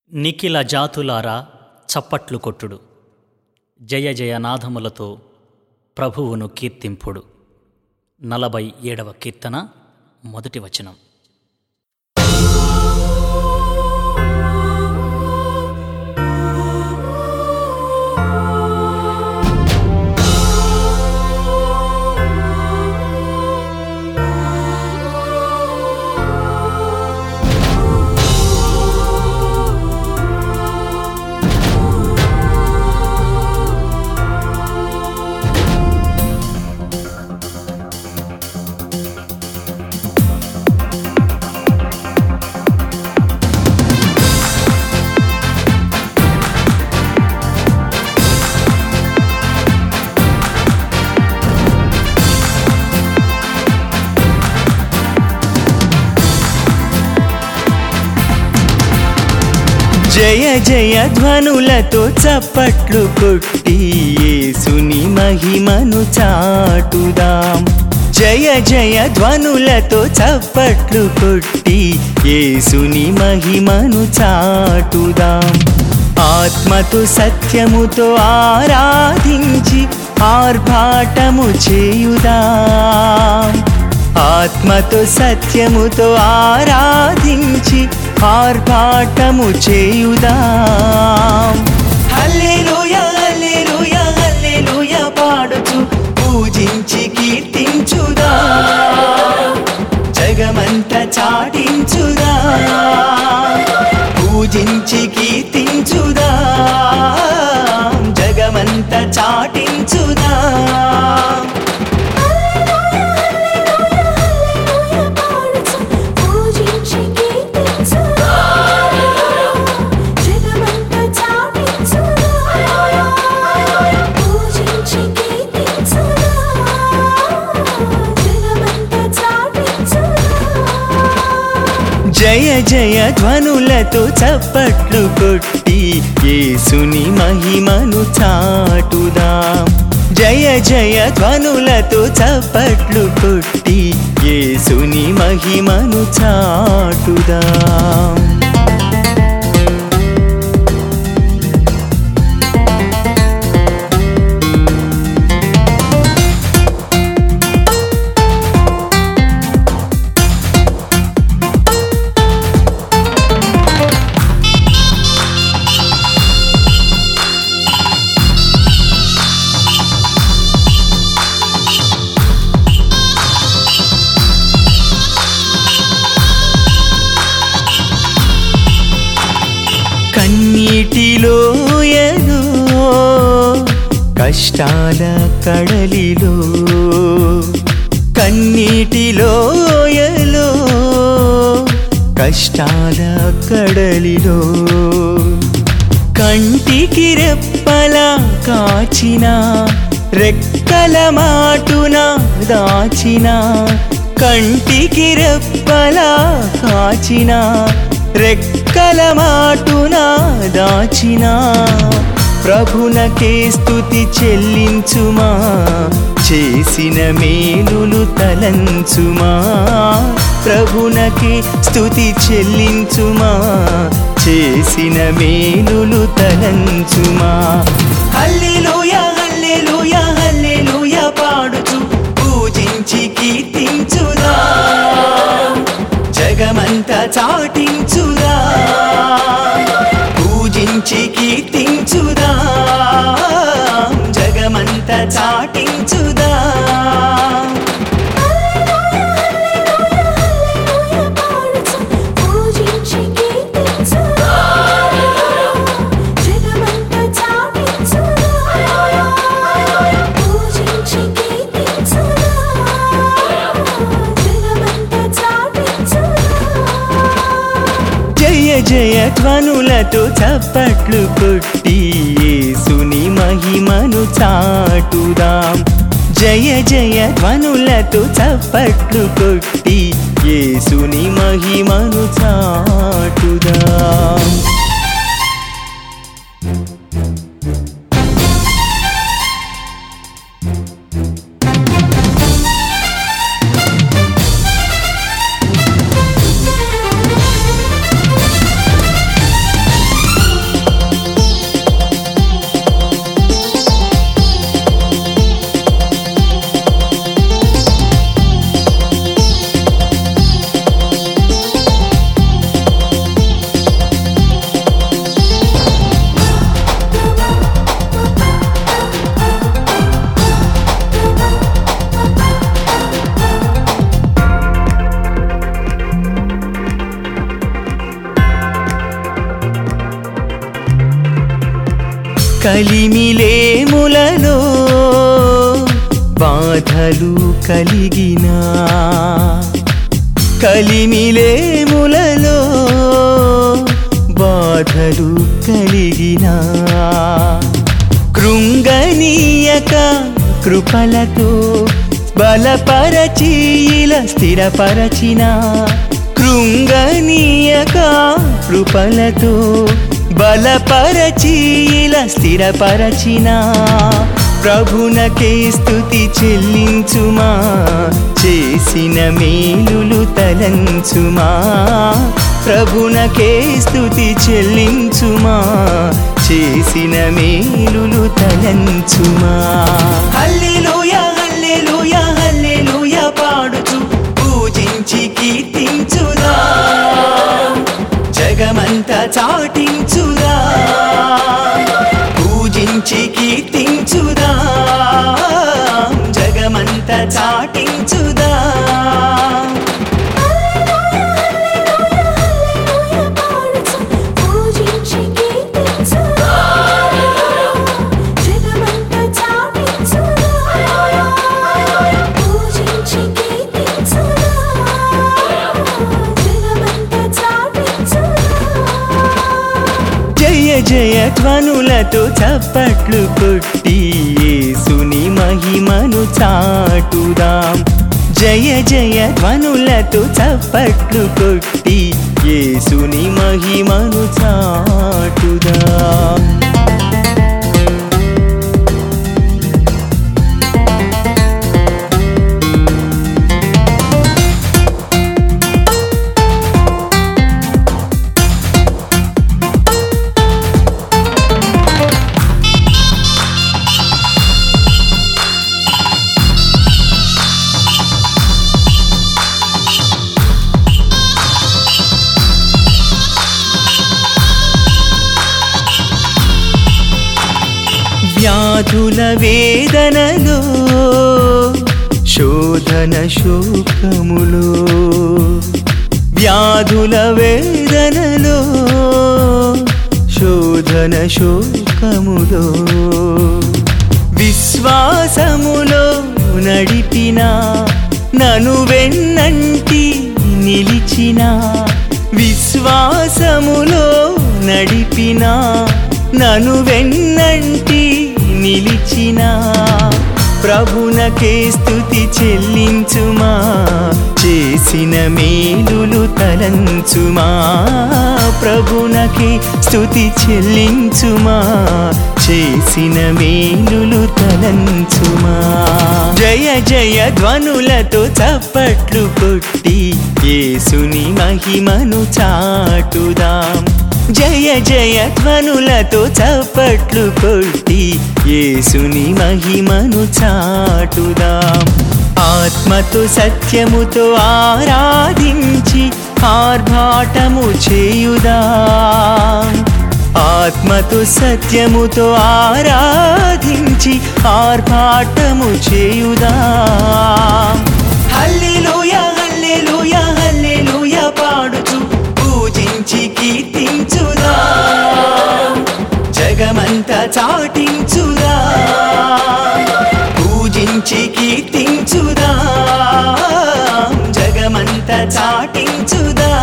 నిఖిల జాతులారా చప్పట్లు కొట్టుడు జయ జయ నాదములతో ప్రభువును కీర్తింపుడు నలభై ఏడవ కీర్తన మొదటి వచనం జయ జయ ధ్వనులతో చప్పట్లు కొట్టి యేసుని మహిమను చాటుదాం జయ జయ ధ్వనులతో చప్పట్లు కొట్టి యేసుని మహిమను చాటుదాం ఆత్మతో సత్యముతో ఆరాధించి ఆర్భాటము చేయుదాం ఆత్మతో సత్యముతో ఆరాధించి ఆర్భాటము చేయుదాం హల్లెలూయా హల్లెలూయా హల్లెలూయా పాడుచు పూజించి కీర్తించుదా జగమంత చాటించుదా పూజించి కీర్తించుదా జగమంత చాటించుదా పూజించి కీర్తించుదా జగమంతా చాటించుదా పూజించి కీర్తించుదా జగమంతా చాటించుదా జయ జయ ధ్వనులతో చప్పట్లు కొట్టి యేసుని మహిమను చాటుదాం జయ జయ ధ్వనులతో చప్పట్లు కొట్టి యేసుని మహిమను చాటుదాం కన్నీటిలోయలో కష్టాల కడలిలో కన్నీటిలోయలో కష్టాల కడలిలో కంటికి రెప్పల కాచిన రెక్కల మాటున దాచిన కంటికి రెప్పల కాచిన రెక్కల మాటున దాచిన ప్రభునకే స్తుతి చెల్లించుమా చేసిన మేలులు తలంచుమా ప్రభునకే స్తుతి చెల్లించుమా చేసిన మేలులు తలంచుమా హల్లెలూయా హల్లెలూయా హల్లెలూయా పాడుచు పూజించి కీర్తించుదా జగమంతా చాటించుదా పూజించి కీర్తించుదా జగమంతా చాటించుదా పూజించి కీర్తించుదా జగమంతా చాటించుదా పూజించి కీర్తించుదా జగమంతా చాటించుదా జయ జయ ధ్వనులతో చప్పట్లు కొట్టి యేసుని మహిమను చాటుదాం జయ జయ ధ్వనులతో చప్పట్లు కొట్టి యేసుని మహిమను చాటుదాం కలిమిలేములలో బాధలు కలిగినా కలిమిలేములలో బాధలు కలిగినా కృంగనీయక కృపలతో బలపరచీల స్థిరపరచిన కృంగనీయక కృపలతో బలపరచీల స్థిరపరచిన ప్రభునకే స్థుతి చెల్లించుమా చేసిన మేలులు తలంచుమా ప్రభునకే స్థుతి చెల్లించుమా చేసిన మేలులు తలంచుమా హల్లెలూయా హల్లెలూయా హల్లెలూయా పాడుచు పూజించి కీర్తించుదా జగమంతా చాటించుదా పూజించి కీర్తించుదా జగమంతా చాటించుదా పూజించి కీర్తించుదా జగమంతా చాటించుదా పూజించి కీర్తించుదా జగమంతా చాటించుదా జయ జయ ధ్వనులతో చప్పట్లు కొట్టి యేసుని మహిమను చాటుదాం జయ జయ ధ్వనులతో చప్పట్లు కొట్టి యేసుని మహిమను చాటుదాం వ్యాధుల వేదనలో శోధన శోకములో వ్యాధుల వేదనలో శోధన శోకములో విశ్వాసములో నడిపిన నను వెన్నంటి నిలిచిన విశ్వాసములో నడిపిన నను వెన్నంటి నిలిచిన ప్రభునకే స్థుతి చెల్లించుమా చేసిన మేలులు తలంచుమా ప్రభునకే స్థుతి చెల్లించుమా చేసిన మేలులు తలంచుమా జయ జయ ధ్వనులతో చప్పట్లు కొట్టి యేసుని మహిమను చాటుదాం జయ జయ ధ్వనులతో చప్పట్లు కొట్టి యేసుని మహిమను చాటుదాం ఆత్మతో సత్యముతో ఆరాధించి ఆర్భాటము చేయుదా ఆత్మతో సత్యముతో ఆరాధించి ఆర్భాటము చేయుదా హల్లెలూయా హల్లెలూయా హల్లెలూయా పాడుచు పూజించి కీర్తించుదా జగమంతా చాటించుదా పూజించి కీర్తించుదా జగమంతా చాటించుదా